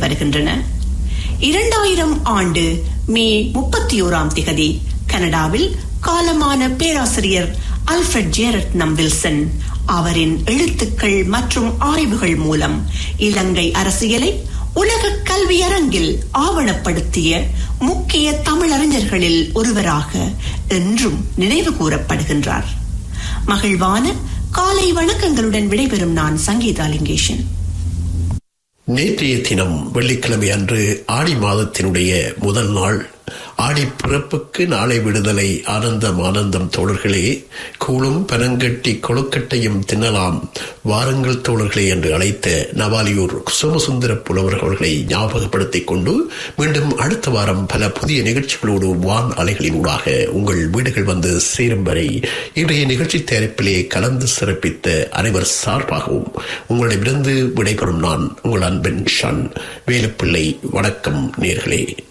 கூறப்படுகின்றன இரண்டாயிரம் ஆண்டு மே முப்பத்தி ஓராம் திகதி கனடாவில் காலமான பேராசிரியர் அல்ஃபிரட் ஜேரட்னம் வில்சன் அவரின் எழுத்துக்கள் மற்றும் ஆய்வுகள் மூலம் இலங்கை அரசியலை உலக கல்வியரங்கில் ஆவணப்படுத்திய முக்கிய தமிழறிஞர்களில் ஒருவராக என்றும் நினைவு கூறப்படுகின்றார் மகிழ்வான காலை வணக்கங்களுடன் விடைபெறும் நான் சங்கீதா லிங்கேஷன் நேற்றைய தினம் வெள்ளிக்கிழமை அன்று ஆடி மாதத்தினுடைய முதல் நாள் ஆடி பிறப்புக்கு நாளை விடுதலை ஆனந்தம் ஆனந்தம் தோழர்களே கூழும் பனங்கட்டி கொழுக்கட்டையும் தின்னலாம் வாருங்கள் தோழர்களே என்று அழைத்த நவாலியூர் சோமசுந்தர புலவர் அவர்களை ஞாபகப்படுத்திக் கொண்டு மீண்டும் அடுத்த வாரம் பல புதிய நிகழ்ச்சிகளோடு வான் அலைகளினூடாக உங்கள் வீடுகள் வந்து சேரும் வரை இன்றைய நிகழ்ச்சி தயாரிப்பிலே கலந்து சிறப்பித்த அனைவர் சார்பாகவும் உங்களிடமிருந்து விடைபெறும் நான் உங்கள் அன்பின் ஷன் வேலுப்பிள்ளை வணக்கம் நேர்களே